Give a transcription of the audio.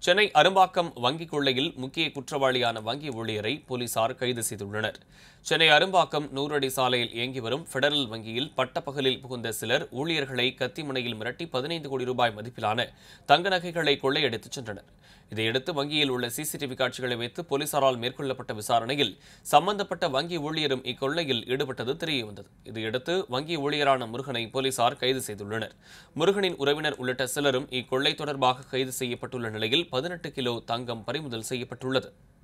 சென்னை அரும்பாக்கம் வங்கி கொள்ளையில் முக்கிய குற்றவாளியான வங்கி ஊழியரை போலீசார் கைது செய்துள்ளனர் சென்னை அரும்பாக்கம் நூறடி சாலையில் இயங்கி வரும் பெடரல் வங்கியில் பட்டப்பகலில் புகுந்த சிலர் ஊழியர்களை கத்திமுனையில் மிரட்டி பதினைந்து கோடி ரூபாய் மதிப்பிலான தங்க நகைகளை கொள்ளையடித்துச் சென்றனர் இதையடுத்து வங்கியில் உள்ள சிசிடிவி காட்சிகளை வைத்து போலீசாரால் மேற்கொள்ளப்பட்ட விசாரணையில் சம்பந்தப்பட்ட வங்கி ஊழியரும் இக்கொள்ளையில் ஈடுபட்டது தெரியவந்தது இதையடுத்து வங்கி ஊழியரான முருகனை போலீசார் கைது செய்துள்ளனர் முருகனின் உறவினர் உள்ளிட்ட சிலரும் இக்கொள்ளை தொடர்பாக கைது செய்யப்பட்டுள்ள நிலையில் பதினெட்டு கிலோ தங்கம் பறிமுதல் செய்யப்பட்டுள்ளது